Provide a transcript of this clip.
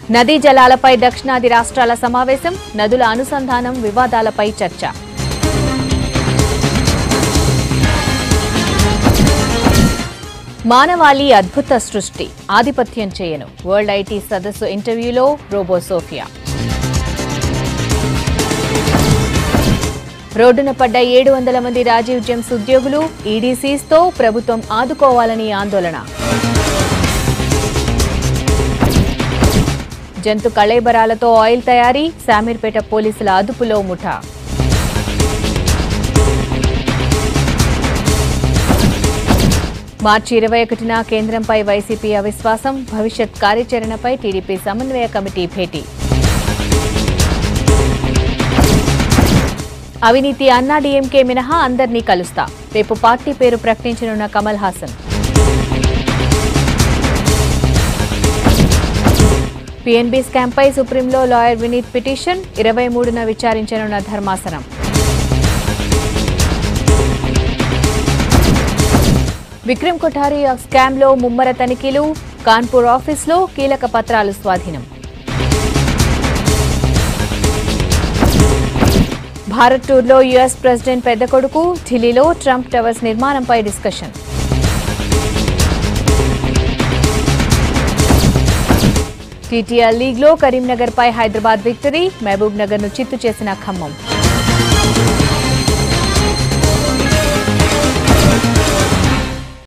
నదీ జలాలపై దక్షిణాది రాష్ట్రాల సమావేశం నదుల అనుసంధానం వివాదాలపై చర్చ మానవాళి అద్భుత సృష్టి ఆధిపత్యం చేయను వరల్డ్ ఐటీ సదస్సు ఇంటర్వ్యూలో రోబో సోఫియా రోడ్డున పడ్డ ఏడు వందల మంది రాజీవ్ జెమ్స్ ఉద్యోగులు ఈడీసీస్తో ప్రభుత్వం ఆదుకోవాలని ఆందోళన జంతు కళేబరాలతో ఆయిల్ తయారీ శామీర్పేట పోలీసుల అదుపులో ముఠా మార్చి ఇరవై ఒకటిన కేంద్రంపై వైసీపీ అవిశ్వాసం భవిష్యత్ కార్యాచరణపై టీడీపీ సమన్వయ కమిటీ భేటీ అవినీతి అన్నా డీఎంకే మినహా అందరినీ కలుస్తా రేపు పార్టీ పేరు ప్రకటించనున్న కమల్ హాసన్ పీఎన్బీ స్కామ్పై సుప్రీంలో లాయర్ వినీత్ పిటిషన్ ఇరవై మూడున విచారించనున్న ధర్మాసనం విక్రమ్ కొఠారి స్కామ్లో ముమ్మర తనిఖీలు కాన్పూర్ ఆఫీస్లో కీలక పత్రాలు స్వాధీనం భారత్ టూర్లో యుఎస్ ప్రెసిడెంట్ పెద్ద కొడుకు ఢిల్లీలో ట్రంప్ టవర్స్ నిర్మాణంపై డిస్కషన్ టీటీఆర్ లీగ్లో కరీంనగర్పై హైదరాబాద్ విక్టరీ మహబూబ్ నగర్ను చిత్తు చేసిన ఖమ్మం